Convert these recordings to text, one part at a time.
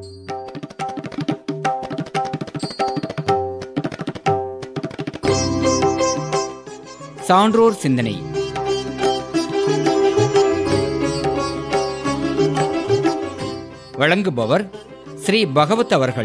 சான்றோர் சிந்தனை வழங்குபவர் ஸ்ரீ பகவத் அவர்கள்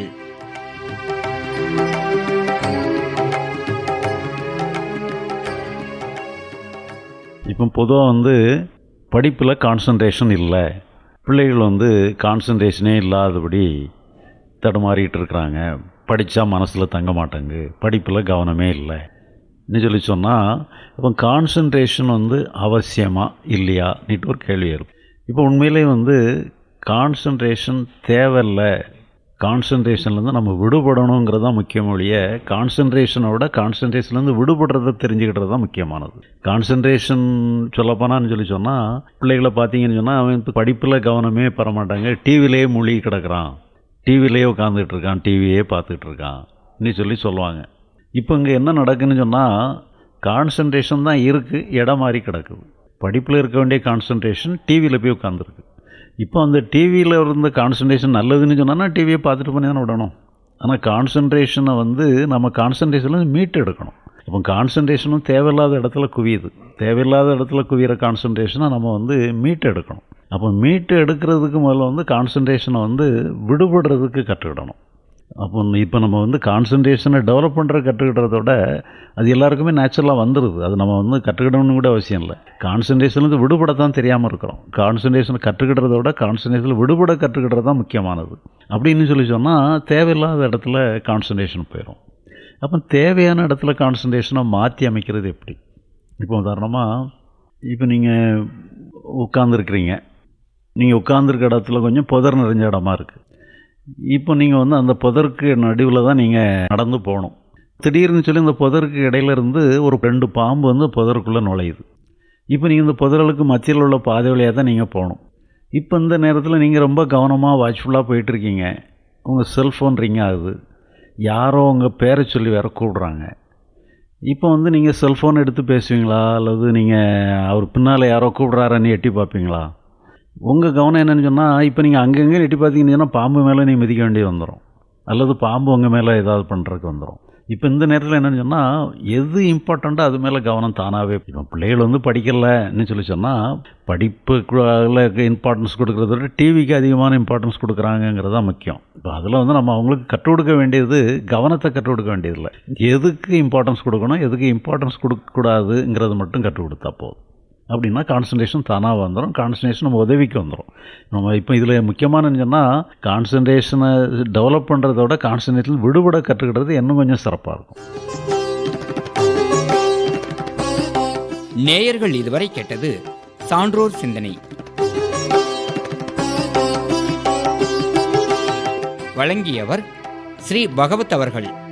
இப்போ பொதுவாக வந்து படிப்பில் கான்சன்ட்ரேஷன் இல்லை பிள்ளைகள் வந்து கான்சன்ட்ரேஷனே இல்லாதபடி தடுமாறிட்டு இருக்கிறாங்க படித்தா மனசில் தங்க மாட்டாங்க படிப்பில் கவனமே இல்லை இன்னும் சொல்லி சொன்னால் இப்போ கான்சன்ட்ரேஷன் வந்து அவசியமா இல்லையான்னுட்டு ஒரு கேள்வி இருக்கும் இப்போ உண்மையிலே வந்து கான்சன்ட்ரேஷன் தேவையில்லை கான்சன்ட்ரேஷன்லேருந்து நம்ம விடுபடணுங்கிறது தான் முக்கியம் ஒழிய கான்சன்ட்ரேஷனோட கான்சன்ட்ரேஷன்லேருந்து விடுபடுறத தெரிஞ்சுக்கிட்டது தான் முக்கியமானது கான்சன்ட்ரேஷன் சொல்லப்போனான்னு சொல்லி சொன்னால் பிள்ளைகளை பார்த்தீங்கன்னு சொன்னால் அவன் இப்போ படிப்பில் கவனமே பெற மாட்டாங்க டிவிலேயே மூழ்கி கிடக்குறான் டிவிலேயே உட்காந்துட்டு இருக்கான் டிவியே பார்த்துட்டு இருக்கான் நீ சொல்லி சொல்லுவாங்க இப்போ இங்கே என்ன நடக்குன்னு சொன்னால் கான்சன்ட்ரேஷன் தான் இருக்குது இடம் மாறி கிடக்குது படிப்பில் இருக்க வேண்டிய கான்சன்ட்ரேஷன் டிவியில் போய் உட்காந்துருக்கு இப்போ அந்த டிவியில் இருந்த கான்சன்ட்ரேஷன் நல்லதுன்னு சொன்னால் டிவியை பார்த்துட்டு பண்ணி தானே விடணும் ஆனால் கான்சன்ட்ரேஷனை வந்து நம்ம கான்சன்ட்ரேஷனில் மீட்டு எடுக்கணும் அப்போ கான்சன்ட்ரேஷனும் தேவையில்லாத இடத்துல குவியுது தேவையில்லாத இடத்துல குவிகிற கான்சன்ட்ரேஷனை நம்ம வந்து மீட்டு எடுக்கணும் அப்போ மீட்டு எடுக்கிறதுக்கு முதல்ல வந்து கான்சன்ட்ரேஷனை வந்து விடுபடுறதுக்கு கற்றுக்கிடணும் அப்போ இப்போ நம்ம வந்து கான்சன்ட்ரேஷனை டெவலப் பண்ணுற கற்றுக்கிட்டதோட அது எல்லாருக்குமே நேச்சுரலாக வந்துடுது அது நம்ம வந்து கற்றுக்கிடணும்னு கூட அவசியம் இல்லை கான்சன்ட்ரேஷன்லேருந்து விடுபடத்தான் தெரியாமல் இருக்கிறோம் கான்சன்ட்ரேஷனை கற்றுக்கிட்டதோட கான்சன்ட்ரேஷனில் விடுபட கற்றுக்கிட்டது தான் முக்கியமானது அப்படின்னு சொல்லி சொன்னால் தேவையில்லாத இடத்துல கான்சன்ட்ரேஷன் போயிடும் அப்போ தேவையான இடத்துல கான்சன்ட்ரேஷனை மாற்றி அமைக்கிறது எப்படி இப்போ உதாரணமாக இப்போ நீங்கள் உட்காந்துருக்குறீங்க நீங்கள் உட்காந்துருக்க இடத்துல கொஞ்சம் புதர் நிறைஞ்ச இடமா இருக்குது இப்போ நீங்கள் வந்து அந்த புதருக்கு நடுவில் தான் நீங்கள் நடந்து போகணும் திடீர்னு சொல்லி இந்த புதருக்கு இடையில இருந்து ஒரு ரெண்டு பாம்பு வந்து புதருக்குள்ளே நுழையுது இப்போ நீங்கள் இந்த புதர்களுக்கு மத்தியில் உள்ள பாதை வழியாக தான் நீங்கள் போகணும் இப்போ இந்த நேரத்தில் நீங்கள் ரொம்ப கவனமாக வாட்ச்ஃபுல்லாக போயிட்டுருக்கீங்க உங்கள் செல்ஃபோன் ரிங் ஆகுது யாரோ உங்கள் பேரை சொல்லி வேற கூப்பிட்றாங்க இப்போ வந்து நீங்கள் செல்ஃபோன் எடுத்து பேசுவீங்களா அல்லது நீங்கள் அவர் பின்னால் யாரோ கூப்பிட்றாரன்னு எட்டி பார்ப்பீங்களா உங்கள் கவனம் என்னன்னு சொன்னால் இப்போ நீங்கள் அங்கங்கே எட்டி பார்த்தீங்கன்னு சொன்னால் பாம்பு மேலே நீங்கள் மிதிக்க வேண்டியது வந்துடும் அல்லது பாம்பு உங்கள் மேலே ஏதாவது பண்ணுறதுக்கு வந்துடும் இப்போ இந்த நேரத்தில் என்னென்னு சொன்னால் எது இம்பார்ட்டண்ட்டோ அது மேலே கவனம் தானாகவே இப்போ பிள்ளைகள் வந்து படிக்கலைன்னு சொல்லி சொன்னால் படிப்புக்கு இம்பார்ட்டன்ஸ் கொடுக்குறத விட டிவிக்கு அதிகமான இம்பார்ட்டன்ஸ் கொடுக்குறாங்கங்கிறது தான் முக்கியம் இப்போ அதில் வந்து நம்ம அவங்களுக்கு கற்றுக் கொடுக்க வேண்டியது கவனத்தை கற்றுக் கொடுக்க வேண்டியதில்லை எதுக்கு இம்பார்ட்டன்ஸ் கொடுக்கணும் எதுக்கு இம்பார்ட்டன்ஸ் கொடுக்கக்கூடாதுங்கிறது மட்டும் கற்றுக் கொடுத்தா போதும் அப்படின்னா கான்சன்ட்ரேஷன் தானாக வந்துடும் கான்சன்ட்ரேஷன் நம்ம உதவிக்கு வந்துடும் நம்ம இப்போ இதில் முக்கியமானன்னு சொன்னால் கான்சன்ட்ரேஷனை டெவலப் பண்ணுறதோட கான்சன்ட்ரேஷன் விடுபட கற்றுக்கிட்டது இன்னும் கொஞ்சம் சிறப்பாக இருக்கும் நேயர்கள் இதுவரை கேட்டது சான்றோர் சிந்தனை வழங்கியவர் ஸ்ரீ பகவத் அவர்கள்